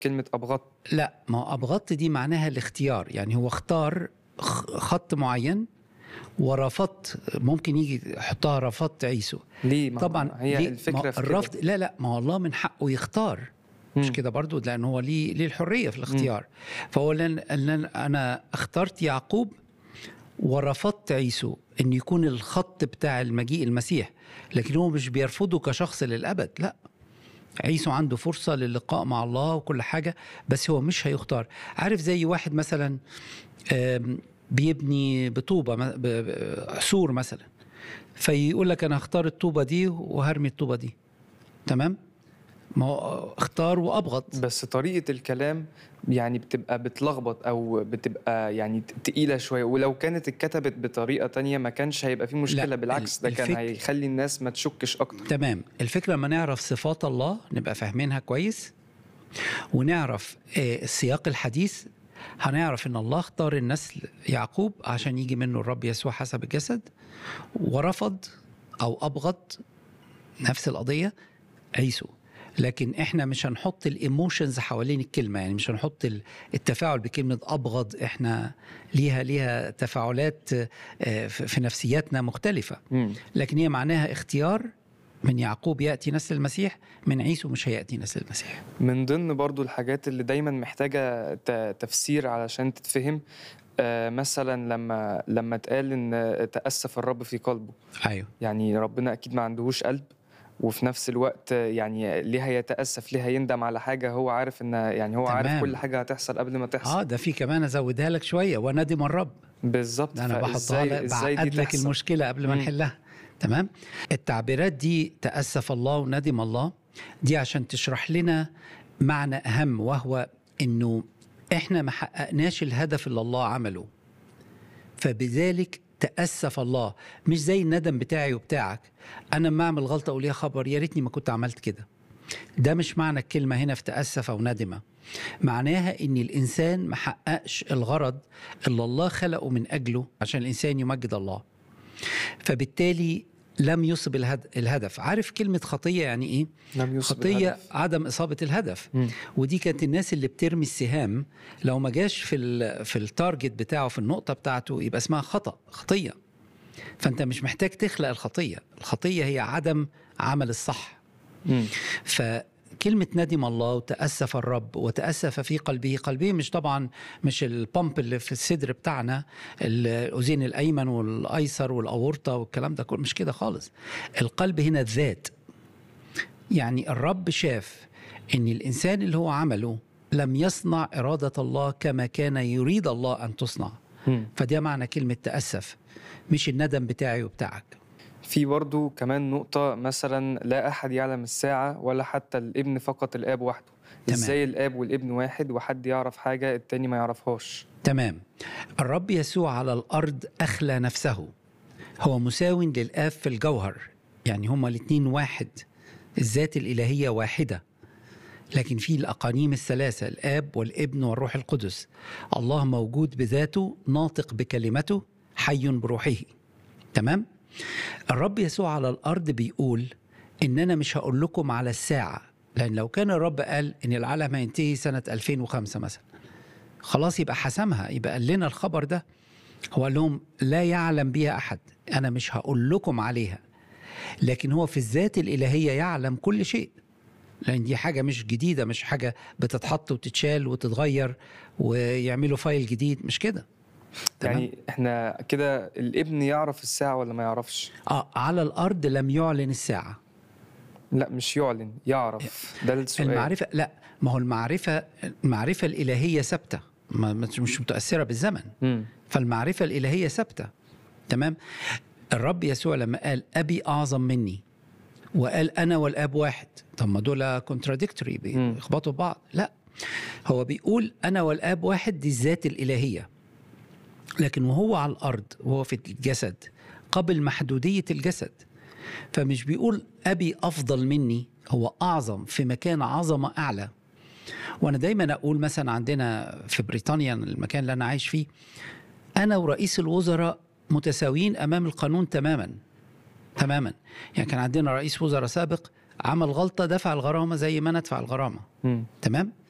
كلمه ابغضت لا ما هو ابغضت دي معناها الاختيار يعني هو اختار خ- خط معين ورفضت ممكن يجي يحطها رفضت عيسو ليه ما طبعا هي ليه؟ الفكره ما في الرفض كده. لا لا ما هو الله من حقه يختار مش مم. كده برضو لان هو ليه ليه الحريه في الاختيار فهو لن لن انا اخترت يعقوب ورفضت عيسو ان يكون الخط بتاع المجيء المسيح لكن هو مش بيرفضه كشخص للابد لا عيسو عنده فرصة للقاء مع الله وكل حاجة بس هو مش هيختار عارف زي واحد مثلا آم، بيبني بطوبة م- ب- ب- سور مثلا فيقول لك أنا هختار الطوبة دي وهرمي الطوبة دي تمام ما هو اختار وأبغض بس طريقه الكلام يعني بتبقى بتلخبط او بتبقى يعني تقيله شويه ولو كانت اتكتبت بطريقه تانية ما كانش هيبقى فيه مشكله لا، بالعكس ال- ده كان الفك- هيخلي الناس ما تشكش اكتر تمام الفكرة لما نعرف صفات الله نبقى فاهمينها كويس ونعرف آه، سياق الحديث هنعرف ان الله اختار النسل يعقوب عشان يجي منه الرب يسوع حسب الجسد ورفض او ابغض نفس القضيه عيسو لكن احنا مش هنحط الايموشنز حوالين الكلمه يعني مش هنحط ال- التفاعل بكلمه ابغض احنا ليها ليها تفاعلات آه، في في نفسياتنا مختلفه مم. لكن هي معناها اختيار من يعقوب ياتي نسل المسيح من عيسو مش هياتي نسل المسيح من ضمن برضو الحاجات اللي دايما محتاجة ت- تفسير علشان تتفهم آه، مثلا لما لما اتقال ان تأسف الرب في قلبه ايوه يعني ربنا اكيد ما عندهوش قلب وفي نفس الوقت يعني ليه هيتأسف ليه هيندم على حاجة هو عارف ان يعني هو عارف تمام. كل حاجة هتحصل قبل ما تحصل اه ده في كمان ازودها لك شويه وندم الرب بالظبط ده انا بحطها فإزاي- لك إزاي دي بعقد لك تحصل؟ المشكله قبل ما مم. نحلها تمام التعبيرات دي تاسف الله وندم الله دي عشان تشرح لنا معنى اهم وهو انه احنا ما حققناش الهدف اللي الله عمله فبذلك تاسف الله مش زي الندم بتاعي وبتاعك انا لما اعمل غلطه اقول يا خبر يا ريتني ما كنت عملت كده ده مش معنى الكلمه هنا في تاسف او ندم معناها ان الانسان ما حققش الغرض اللي الله خلقه من اجله عشان الانسان يمجد الله فبالتالي لم يصب الهد... الهدف عارف كلمة خطية يعني إيه؟ لم يصب خطية الهدف. عدم إصابة الهدف مم. ودي كانت الناس اللي بترمي السهام لو ما جاش في ال... في التارجت بتاعه في النقطة بتاعته يبقى اسمها خطأ خطية فأنت مش محتاج تخلق الخطية الخطية هي عدم عمل الصح مم. فكلمة ندم الله وتأسف الرب وتأسف في قلبه قلبه مش طبعا مش البامب اللي في الصدر بتاعنا الأذين الأيمن والأيسر والأورطة والكلام ده كله مش كده خالص القلب هنا الذات يعني الرب شاف ان الانسان اللي هو عمله لم يصنع اراده الله كما كان يريد الله ان تصنع مم. فده معنى كلمه تاسف مش الندم بتاعي وبتاعك في برضو كمان نقطة مثلا لا أحد يعلم الساعة ولا حتى الابن فقط الآب وحده تمام. إزاي الآب والابن واحد وحد يعرف حاجة التاني ما يعرفهاش تمام الرب يسوع على الارض اخلى نفسه هو مساو للاب في الجوهر يعني هما الاثنين واحد الذات الالهيه واحده لكن في الاقانيم الثلاثه الاب والابن والروح القدس الله موجود بذاته ناطق بكلمته حي بروحه تمام الرب يسوع على الارض بيقول ان انا مش هقول لكم على الساعه لان لو كان الرب قال ان العالم هينتهي سنه 2005 مثلا خلاص يبقى حسمها يبقى قال لنا الخبر ده هو قال لهم لا يعلم بها احد انا مش هقول لكم عليها لكن هو في الذات الالهيه يعلم كل شيء لان دي حاجه مش جديده مش حاجه بتتحط وتتشال وتتغير ويعملوا فايل جديد مش كده تمام؟ يعني احنا كده الابن يعرف الساعة ولا ما يعرفش اه على الارض لم يعلن الساعه لا مش يعلن يعرف ده السؤال المعرفه لا ما هو المعرفه المعرفه الالهيه ثابته ما- مش متاثره بالزمن مم. فالمعرفة الإلهية ثابتة تمام الرب يسوع لما قال أبي أعظم مني وقال أنا والآب واحد طب ما دول كونتراديكتوري مم. بيخبطوا بعض لا هو بيقول أنا والآب واحد دي الذات الإلهية لكن وهو على الأرض وهو في الجسد قبل محدودية الجسد فمش بيقول أبي أفضل مني هو أعظم في مكان عظمة أعلى وأنا دايما أقول مثلا عندنا في بريطانيا المكان اللي أنا عايش فيه أنا ورئيس الوزراء متساويين أمام القانون تماما تماما يعني كان عندنا رئيس وزراء سابق عمل غلطة دفع الغرامة زي ما أنا أدفع الغرامة مم. تمام